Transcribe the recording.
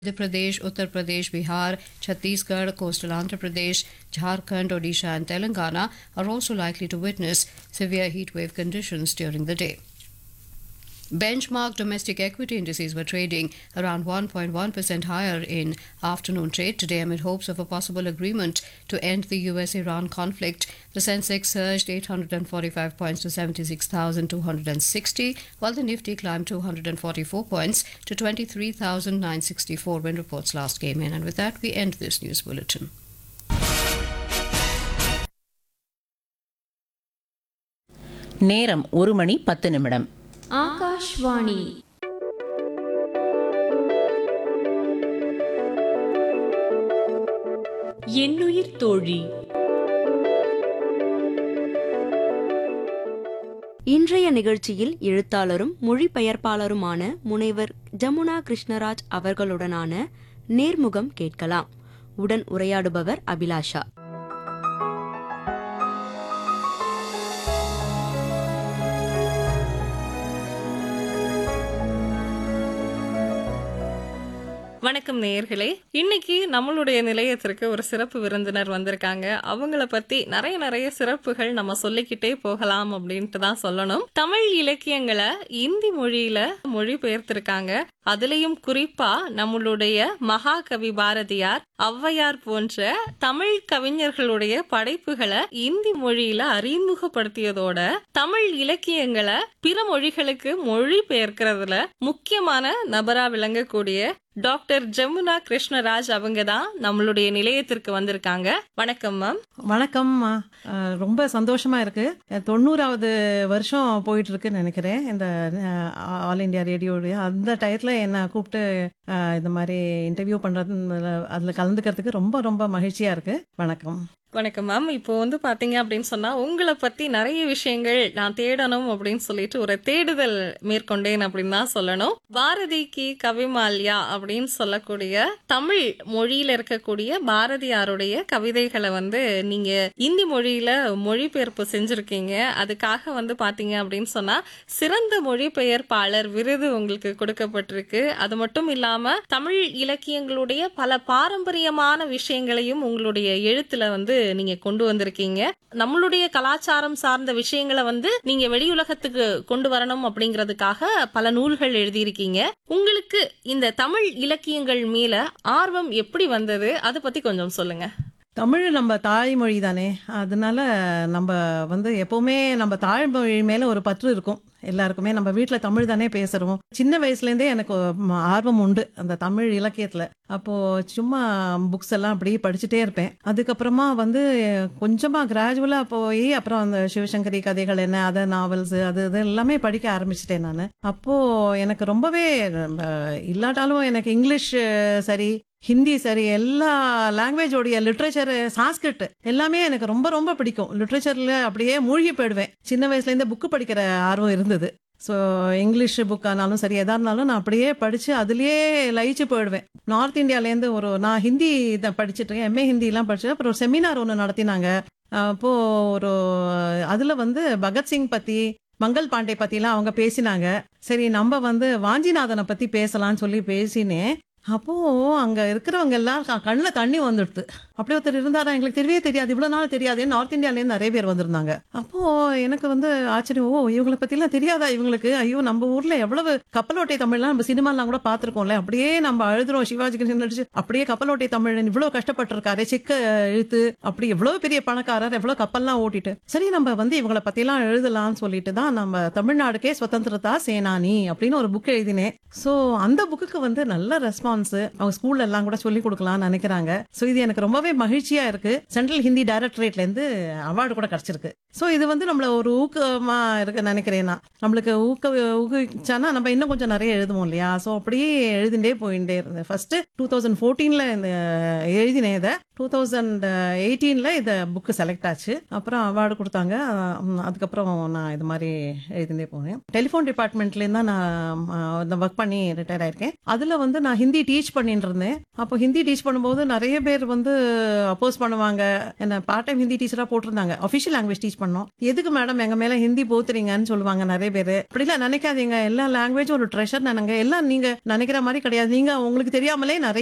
Madhya Pradesh, Uttar Pradesh, Bihar, Chhattisgarh, coastal Andhra Pradesh, Jharkhand, Odisha, and Telangana are also likely to witness severe heat wave conditions during the day. Benchmark domestic equity indices were trading around 1.1% higher in afternoon trade today amid hopes of a possible agreement to end the US Iran conflict. The Sensex surged 845 points to 76,260, while the Nifty climbed 244 points to 23,964 when reports last came in. And with that, we end this news bulletin. நேரம் ஒரு மணி பத்து நிமிடம் ஆகாஷ்வாணி என்னுயிர் தோழி இன்றைய நிகழ்ச்சியில் எழுத்தாளரும் மொழிபெயர்ப்பாளருமான முனைவர் ஜமுனா கிருஷ்ணராஜ் அவர்களுடனான நேர்முகம் கேட்கலாம் உடன் உரையாடுபவர் அபிலாஷா வணக்கம் நேயர்களே இன்னைக்கு நம்மளுடைய நிலையத்திற்கு ஒரு சிறப்பு விருந்தினர் வந்திருக்காங்க அவங்கள பத்தி நிறைய நிறைய சிறப்புகள் நம்ம சொல்லிக்கிட்டே போகலாம் அப்படின்ட்டு தான் சொல்லணும் தமிழ் இலக்கியங்களை இந்தி மொழியில மொழிபெயர்த்திருக்காங்க அதுலயும் குறிப்பா நம்மளுடைய மகாகவி பாரதியார் ஔவையார் போன்ற தமிழ் கவிஞர்களுடைய படைப்புகளை இந்தி மொழியில அறிமுகப்படுத்தியதோட தமிழ் இலக்கியங்களை பிற மொழிகளுக்கு மொழி பெயர்க்கிறதுல முக்கியமான நபரா விளங்கக்கூடிய டாக்டர் ஜமுனா கிருஷ்ணராஜ் அவங்க தான் நம்மளுடைய நிலையத்திற்கு வந்திருக்காங்க வணக்கம் மேம் வணக்கம் அஹ், ரொம்ப சந்தோஷமா இருக்கு தொண்ணூறாவது வருஷம் போயிட்டு இருக்குன்னு நினைக்கிறேன் இந்த அஹ், ஆல் இந்தியா ரேடியோடைய அந்த டயத்துல என்ன கூப்பிட்டு அஹ், இந்த மாதிரி இன்டர்வியூ பண்றது அதுல கலந்துக்கிறதுக்கு ரொம்ப ரொம்ப மகிழ்ச்சியா இருக்கு வணக்கம் வணக்கம் மேம் இப்போ வந்து பாத்தீங்க அப்படின்னு சொன்னா உங்களை பத்தி நிறைய விஷயங்கள் நான் தேடணும் அப்படின்னு சொல்லிட்டு ஒரு தேடுதல் மேற்கொண்டேன் அப்படின்னு தான் சொல்லணும் பாரதிக்கு கவிமால்யா அப்படின்னு சொல்லக்கூடிய தமிழ் மொழியில இருக்கக்கூடிய பாரதியாருடைய கவிதைகளை வந்து நீங்க இந்தி மொழியில மொழிபெயர்ப்பு செஞ்சிருக்கீங்க அதுக்காக வந்து பாத்தீங்க அப்படின்னு சொன்னா சிறந்த மொழிபெயர்ப்பாளர் விருது உங்களுக்கு கொடுக்கப்பட்டிருக்கு அது மட்டும் இல்லாம தமிழ் இலக்கியங்களுடைய பல பாரம்பரியமான விஷயங்களையும் உங்களுடைய எழுத்துல வந்து நீங்க கொண்டு வந்திருக்கீங்க நம்மளுடைய கலாச்சாரம் சார்ந்த விஷயங்களை வந்து நீங்க வெளியுலகத்துக்கு கொண்டு வரணும் அப்படிங்கிறதுக்காக பல நூல்கள் எழுதியிருக்கீங்க உங்களுக்கு இந்த தமிழ் இலக்கியங்கள் மேல ஆர்வம் எப்படி வந்தது அதை பத்தி கொஞ்சம் சொல்லுங்க தமிழ் நம்ம தாய்மொழி தானே அதனால நம்ம வந்து எப்பவுமே நம்ம தாய்மொழி மேல ஒரு பற்று இருக்கும் எல்லாருக்குமே நம்ம வீட்ல தமிழ் தானே பேசுறோம் சின்ன வயசுல இருந்தே எனக்கு ம, ஆர்வம் உண்டு அந்த தமிழ் இலக்கியத்துல அப்போ சும்மா புக்ஸ் எல்லாம் அப்படியே படிச்சுட்டே இருப்பேன் அதுக்கப்புறமா வந்து கொஞ்சமா கிராஜுவலா போய் அப்புறம் அந்த சிவசங்கரி கதைகள் என்ன அதை நாவல்ஸ் அது இது எல்லாமே படிக்க ஆரம்பிச்சிட்டேன் நான் அப்போ எனக்கு ரொம்பவே அஹ், இல்லாட்டாலும் எனக்கு இங்கிலீஷ் அஹ், சரி ஹிந்தி சரி எல்லா லாங்குவேஜோடைய லிட்ரேச்சர் சான்ஸ்கிரிட் எல்லாமே எனக்கு ரொம்ப ரொம்ப பிடிக்கும் லிட்ரேச்சர்ல அப்படியே மூழ்கி போயிடுவேன் சின்ன வயசுல இருந்தே புக்கு படிக்கிற ஆர்வம் இருந்தது ஸோ இங்கிலீஷ் புக் ஆனாலும் சரி எதா இருந்தாலும் நான் அப்படியே படிச்சு அதுலயே லயிச்சு போயிடுவேன் நார்த் இந்தியாலேருந்து ஒரு நான் ஹிந்தி இதை படிச்சுட்டு இருக்கேன் எம்ஏ ஹிந்திலாம் படிச்சு அப்புறம் ஒரு செமினார் ஒன்று நடத்தினாங்க அப்போ ஒரு அதுல வந்து பகத்சிங் பத்தி மங்கள் பாண்டே பத்திலாம் அவங்க பேசினாங்க சரி நம்ம வந்து வாஞ்சிநாதனை பத்தி பேசலாம்னு சொல்லி பேசினேன் அப்போ அங்க இருக்கிறவங்க எல்லாம் க- கண்ணுல தண்ணி வந்துடுது அப்படி ஒருத்தர் இருந்தாரா எங்களுக்கு தெரியவே தெரியாது இவ்வளவு நாள் தெரியாது நார்த் இந்தியால இருந்து நிறைய பேர் வந்திருந்தாங்க அப்போ எனக்கு வந்து ஆச்சரியம் ஓ இவங்களை பத்தி எல்லாம் தெரியாதா இவங்களுக்கு ஐயோ நம்ம ஊர்ல எவ்வளவு கப்பலோட்டை தமிழ்லாம் நம்ம சினிமாலாம் கூட பாத்திருக்கோம்ல அப்படியே நம்ம அழுதுறோம் சிவாஜி கணேசன் நடிச்சு அப்படியே கப்பலோட்டை தமிழன் இவ்வளவு கஷ்டப்பட்டிருக்காரு செக்க இழுத்து அப்படி எவ்வளவு பெரிய பணக்காரர் எவ்வளவு கப்பல்லாம் ஓட்டிட்டு சரி நம்ம வந்து இவங்களை பத்தி எல்லாம் எழுதலாம்னு சொல்லிட்டு தான் நம்ம தமிழ்நாடுக்கே சுதந்திரதா சேனானி அப்படின்னு ஒரு புக் எழுதினேன் சோ அந்த புக்குக்கு வந்து நல்ல ரெஸ்பான்ஸ் அவங்க ஸ்கூல்ல எல்லாம் கூட சொல்லி கொடுக்கலாம்னு நினைக்கிறாங்க சோ இது எனக்கு ரொம்பவே மகிழ்ச்சியா இருக்கு சென்ட்ரல் ஹிந்தி டைரக்டரேட்ல இருந்து அவார்டு கூட கிடைச்சிருக்கு சோ இது வந்து நம்மள ஒரு ஊக்கமா இருக்கு நினைக்கிறேன் நான் நம்மளுக்கு ஊக்க ஊக்குவிச்சானா நம்ம இன்னும் கொஞ்சம் நிறைய எழுதுவோம் இல்லையா சோ அப்படியே எழுதிண்டே போயிட்டே இருந்தேன் ஃபர்ஸ்ட் டூ தௌசண்ட் ஃபோர்டீன்ல இந்த எழுதினேன் இதை டூ தௌசண்ட் எயிட்டீன்ல இந்த புக்கு செலக்ட் ஆச்சு அப்புறம் அவார்டு கொடுத்தாங்க உம், அதுக்கப்புறம் நான் இது மாதிரி எழுதிண்டே போனேன் டெலிஃபோன் டிபார்ட்மெண்ட்ல இருந்தா நான் ஒர்க் பண்ணி ரிட்டையர் ஆயிருக்கேன் அதுல வந்து நான் ஹிந்தி டீச் பண்ணிட்டு இருந்தேன் அப்போ ஹிந்தி டீச் பண்ணும்போது நிறைய பேர் வந்து அப்போஸ் பண்ணுவாங்க என்ன பார்ட் டைம் ஹிந்தி டீச்சராக போட்டிருந்தாங்க அஃபிஷியல் லாங்குவேஜ் டீச் பண்ணோம் எதுக்கு மேடம் எங்க மேல ஹிந்தி போத்துறீங்கன்னு சொல்லுவாங்க நிறைய பேர் அப்படிலாம் நினைக்காதீங்க எல்லா லாங்குவேஜும் ஒரு ட்ரெஷர் நினைங்க எல்லாம் நீங்க நினைக்கிற மாதிரி கிடையாது நீங்க உங்களுக்கு தெரியாமலே நிறைய